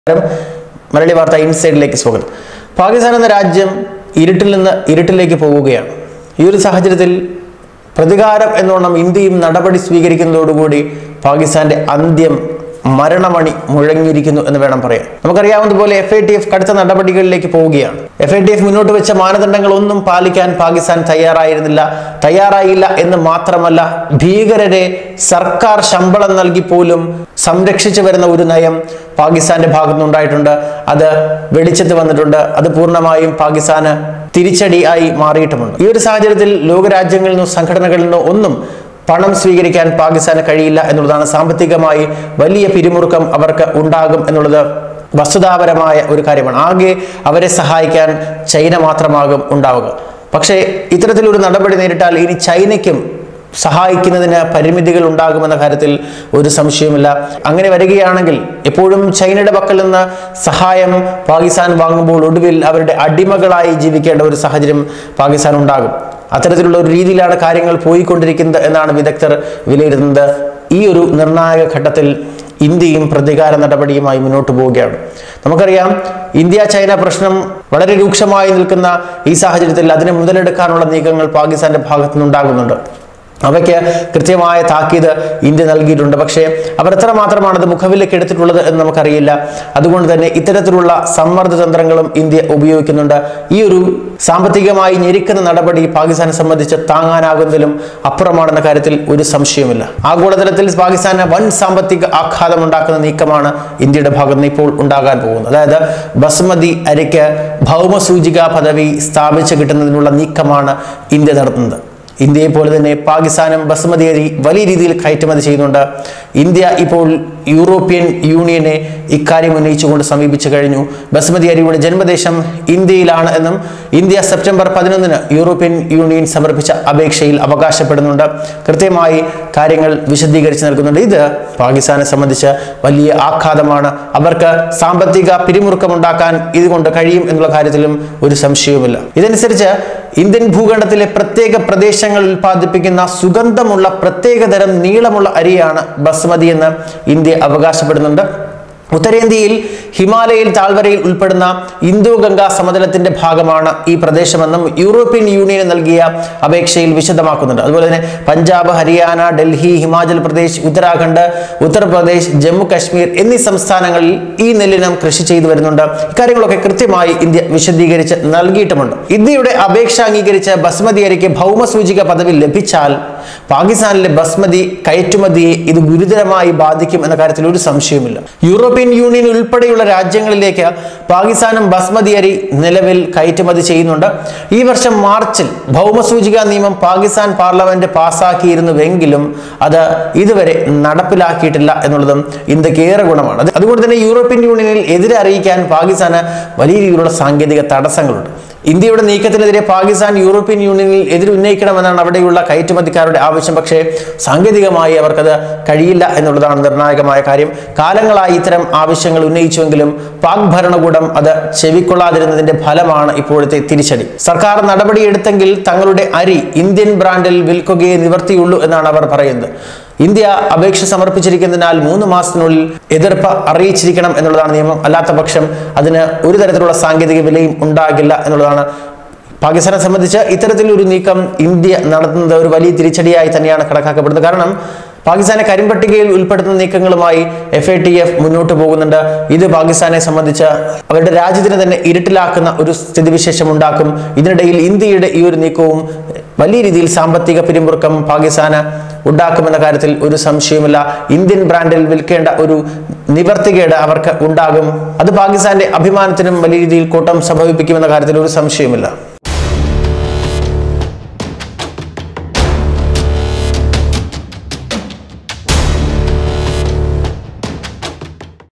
നമസ്കാരം മലയാളി വാർത്ത ഇൻസൈഡിലേക്ക് സ്വാഗതം പാകിസ്ഥാൻ എന്ന രാജ്യം ഇരുട്ടിൽ നിന്ന് ഇരുട്ടിലേക്ക് പോവുകയാണ് ഈ ഒരു സാഹചര്യത്തിൽ പ്രതികാരം എന്നോണം ഇന്ത്യയും നടപടി സ്വീകരിക്കുന്നതോടുകൂടി പാകിസ്ഥാന്റെ അന്ത്യം മരണമണി മുഴങ്ങിയിരിക്കുന്നു എന്ന് വേണം പറയാൻ നമുക്കറിയാവുന്നതുപോലെ എഫ് ഐ ടി എഫ് കടുത്ത നടപടികളിലേക്ക് പോവുകയാണ് എഫ് ഐ ടി എഫ് മുന്നോട്ട് വെച്ച മാനദണ്ഡങ്ങളൊന്നും പാലിക്കാൻ പാകിസ്ഥാൻ തയ്യാറായിരുന്നില്ല തയ്യാറായില്ല എന്ന് മാത്രമല്ല ഭീകരരെ സർക്കാർ ശമ്പളം നൽകി പോലും സംരക്ഷിച്ചു വരുന്ന ഒരു നയം പാകിസ്ഥാന്റെ ഭാഗത്തുനിന്നുണ്ടായിട്ടുണ്ട് അത് വെളിച്ചത്ത് വന്നിട്ടുണ്ട് അത് പൂർണ്ണമായും പാകിസ്ഥാന് തിരിച്ചടി ആയി മാറിയിട്ടുമുണ്ട് ഈ ഒരു സാഹചര്യത്തിൽ ലോകരാജ്യങ്ങളിൽ നിന്നോ സംഘടനകളിൽ നിന്നോ ഒന്നും പണം സ്വീകരിക്കാൻ പാകിസ്ഥാന് കഴിയില്ല എന്നുള്ളതാണ് സാമ്പത്തികമായി വലിയ പിരിമുറുക്കം അവർക്ക് ഉണ്ടാകും എന്നുള്ളത് വസ്തുതാപരമായ ഒരു കാര്യമാണ് ആകെ അവരെ സഹായിക്കാൻ ചൈന മാത്രമാകും ഉണ്ടാവുക പക്ഷേ ഇത്തരത്തിലൊരു നടപടി നേരിട്ടാൽ ഇനി ചൈനയ്ക്കും സഹായിക്കുന്നതിന് പരിമിതികൾ ഉണ്ടാകുമെന്ന കാര്യത്തിൽ ഒരു സംശയവുമില്ല അങ്ങനെ വരികയാണെങ്കിൽ എപ്പോഴും ചൈനയുടെ പക്കൽ നിന്ന് സഹായം പാകിസ്ഥാൻ വാങ്ങുമ്പോൾ ഒടുവിൽ അവരുടെ അടിമകളായി ജീവിക്കേണ്ട ഒരു സാഹചര്യം പാകിസ്ഥാൻ ഉണ്ടാകും അത്തരത്തിലുള്ള ഒരു രീതിയിലാണ് കാര്യങ്ങൾ പോയിക്കൊണ്ടിരിക്കുന്നത് എന്നാണ് വിദഗ്ധർ വിലയിരുത്തുന്നത് ഈ ഒരു നിർണായക ഘട്ടത്തിൽ ഇന്ത്യയും പ്രതികാര നടപടിയുമായി മുന്നോട്ട് പോവുകയാണ് നമുക്കറിയാം ഇന്ത്യ ചൈന പ്രശ്നം വളരെ രൂക്ഷമായി നിൽക്കുന്ന ഈ സാഹചര്യത്തിൽ അതിനെ മുതലെടുക്കാനുള്ള നീക്കങ്ങൾ പാകിസ്ഥാന്റെ ഭാഗത്തു നിന്നുണ്ടാകുന്നുണ്ട് അവയ്ക്ക് കൃത്യമായ താക്കീത് ഇന്ത്യ നൽകിയിട്ടുണ്ട് പക്ഷേ അവർ എത്രമാത്രമാണ് അത് മുഖവിലേക്ക് എടുത്തിട്ടുള്ളത് എന്ന് നമുക്കറിയില്ല അതുകൊണ്ട് തന്നെ ഇത്തരത്തിലുള്ള സമ്മർദ്ദ തന്ത്രങ്ങളും ഇന്ത്യ ഉപയോഗിക്കുന്നുണ്ട് ഈ ഒരു സാമ്പത്തികമായി ഞെരുക്കുന്ന നടപടി പാകിസ്ഥാനെ സംബന്ധിച്ച് താങ്ങാനാകുന്നതിലും അപ്പുറമാണെന്ന കാര്യത്തിൽ ഒരു സംശയവുമില്ല ആഗോളതലത്തിൽ പാകിസ്ഥാന് വൻ സാമ്പത്തിക ആഘാതം ഉണ്ടാക്കുന്ന നീക്കമാണ് ഇന്ത്യയുടെ ഭാഗത്ത് നിന്ന് ഇപ്പോൾ ഉണ്ടാകാൻ പോകുന്നത് അതായത് ബസ്മതി അരിക്ക് ഭൗമസൂചിക പദവി സ്ഥാപിച്ചു കിട്ടുന്നതിനുള്ള നീക്കമാണ് ഇന്ത്യ നടത്തുന്നത് ഇന്ത്യയെ പോലെ തന്നെ പാകിസ്ഥാനും ബസുമതി അരി വലിയ രീതിയിൽ കയറ്റുമതി ചെയ്യുന്നുണ്ട് ഇന്ത്യ ഇപ്പോൾ യൂറോപ്യൻ യൂണിയനെ ഇക്കാര്യം ഉന്നയിച്ചുകൊണ്ട് സമീപിച്ചു കഴിഞ്ഞു ബസുമതി അരിയുടെ ജന്മദേശം ഇന്ത്യയിലാണ് എന്നും ഇന്ത്യ സെപ്റ്റംബർ പതിനൊന്നിന് യൂറോപ്യൻ യൂണിയൻ സമർപ്പിച്ച അപേക്ഷയിൽ അവകാശപ്പെടുന്നുണ്ട് കൃത്യമായി കാര്യങ്ങൾ വിശദീകരിച്ച് നൽകുന്നുണ്ട് ഇത് പാകിസ്ഥാനെ സംബന്ധിച്ച് വലിയ ആഘാതമാണ് അവർക്ക് സാമ്പത്തിക പിരിമുറുക്കമുണ്ടാക്കാൻ ഇതുകൊണ്ട് കഴിയും എന്നുള്ള കാര്യത്തിലും ഒരു സംശയവുമില്ല ഇതനുസരിച്ച് ഇന്ത്യൻ ഭൂഖണ്ഡത്തിലെ പ്രത്യേക പ്രദേശങ്ങൾ ഉൽപ്പാദിപ്പിക്കുന്ന സുഗന്ധമുള്ള പ്രത്യേകതരം നീളമുള്ള അരിയാണ് ബസ്മതി എന്ന് ഇന്ത്യ അവകാശപ്പെടുന്നുണ്ട് ഉത്തരേന്ത്യയിൽ ഹിമാലയൽ താഴ്വരയിൽ ഉൾപ്പെടുന്ന ഇന്തോ ഗംഗാ സമതലത്തിന്റെ ഭാഗമാണ് ഈ പ്രദേശമെന്നും യൂറോപ്യൻ യൂണിയന് നൽകിയ അപേക്ഷയിൽ വിശദമാക്കുന്നുണ്ട് അതുപോലെ തന്നെ പഞ്ചാബ് ഹരിയാന ഡൽഹി ഹിമാചൽ പ്രദേശ് ഉത്തരാഖണ്ഡ് ഉത്തർപ്രദേശ് ജമ്മു കാശ്മീർ എന്നീ സംസ്ഥാനങ്ങളിൽ ഈ നെല്ലിനം കൃഷി ചെയ്തു വരുന്നുണ്ട് ഇക്കാര്യങ്ങളൊക്കെ കൃത്യമായി ഇന്ത്യ വിശദീകരിച്ച് നൽകിയിട്ടുമുണ്ട് ഇന്ത്യയുടെ അപേക്ഷ അംഗീകരിച്ച് ബസ്മതി അരിക്ക് ഭൗമസൂചിക പദവി ലഭിച്ചാൽ പാകിസ്ഥാനിലെ ബസ്മതി കയറ്റുമതിയെ ഇത് ഗുരുതരമായി ബാധിക്കും എന്ന കാര്യത്തിൽ ഒരു സംശയവുമില്ല യൂറോപ്യൻ യൂണിയൻ ഉൾപ്പെടെയുള്ള രാജ്യങ്ങളിലേക്ക് പാകിസ്ഥാനും ബസ്മതി അരി നിലവിൽ കയറ്റുമതി ചെയ്യുന്നുണ്ട് ഈ വർഷം മാർച്ചിൽ ഭൗമസൂചിക നിയമം പാകിസ്ഥാൻ പാർലമെന്റ് പാസ്സാക്കിയിരുന്നുവെങ്കിലും അത് ഇതുവരെ നടപ്പിലാക്കിയിട്ടില്ല എന്നുള്ളതും ഇന്ത്യക്ക് ഏറെ ഗുണമാണ് അത് അതുകൊണ്ട് തന്നെ യൂറോപ്യൻ യൂണിയനിൽ എതിരെ അറിയിക്കാൻ പാകിസ്ഥാന് വലിയ രീതിയിലുള്ള സാങ്കേതിക തടസ്സങ്ങളുണ്ട് ഇന്ത്യയുടെ നീക്കത്തിനെതിരെ പാകിസ്ഥാൻ യൂറോപ്യൻ യൂണിയനിൽ എതിരുന്നയിക്കണമെന്നാണ് അവിടെയുള്ള കയറ്റുമതിക്കാരുടെ ആവശ്യം പക്ഷേ സാങ്കേതികമായി അവർക്കത് കഴിയില്ല എന്നുള്ളതാണ് നിർണായകമായ കാര്യം കാലങ്ങളായി ഇത്തരം ആവശ്യങ്ങൾ ഉന്നയിച്ചുവെങ്കിലും പാക് ഭരണകൂടം അത് ചെവിക്കൊള്ളാതിരുന്നതിന്റെ ഫലമാണ് ഇപ്പോഴത്തെ തിരിച്ചടി സർക്കാർ നടപടിയെടുത്തെങ്കിൽ തങ്ങളുടെ അരി ഇന്ത്യൻ ബ്രാൻഡിൽ വിൽക്കുകയെ നിവർത്തിയുള്ളൂ എന്നാണ് അവർ പറയുന്നത് ഇന്ത്യ അപേക്ഷ സമർപ്പിച്ചിരിക്കുന്നതിനാൽ മൂന്ന് മാസത്തിനുള്ളിൽ എതിർപ്പ് അറിയിച്ചിരിക്കണം എന്നുള്ളതാണ് നിയമം അല്ലാത്ത പക്ഷം അതിന് ഒരു തരത്തിലുള്ള സാങ്കേതിക വിലയും ഉണ്ടാകില്ല എന്നുള്ളതാണ് പാകിസ്ഥാനെ സംബന്ധിച്ച് ഇത്തരത്തിലൊരു നീക്കം ഇന്ത്യ നടത്തുന്നത് ഒരു വലിയ തിരിച്ചടിയായി തന്നെയാണ് കണക്കാക്കപ്പെടുന്നത് കാരണം പാകിസ്ഥാനെ കരിമ്പട്ടികയിൽ ഉൾപ്പെടുത്തുന്ന നീക്കങ്ങളുമായി എഫ് എ ടി എഫ് മുന്നോട്ട് പോകുന്നുണ്ട് ഇത് പാകിസ്ഥാനെ സംബന്ധിച്ച് അവരുടെ രാജ്യത്തിന് തന്നെ ഇരുട്ടിലാക്കുന്ന ഒരു സ്ഥിതിവിശേഷം ഉണ്ടാക്കും ഇതിനിടയിൽ ഇന്ത്യയുടെ ഈ ഒരു നീക്കവും വലിയ രീതിയിൽ സാമ്പത്തിക പിരിമുറുക്കം പാകിസ്ഥാന് ഉണ്ടാക്കുമെന്ന കാര്യത്തിൽ ഒരു സംശയവുമില്ല ഇന്ത്യൻ ബ്രാൻഡിൽ വിൽക്കേണ്ട ഒരു നിവർത്തികേട് അവർക്ക് ഉണ്ടാകും അത് പാകിസ്ഥാന്റെ അഭിമാനത്തിനും വലിയ രീതിയിൽ കോട്ടം സംഭവിപ്പിക്കുമെന്ന കാര്യത്തിൽ ഒരു സംശയവുമില്ല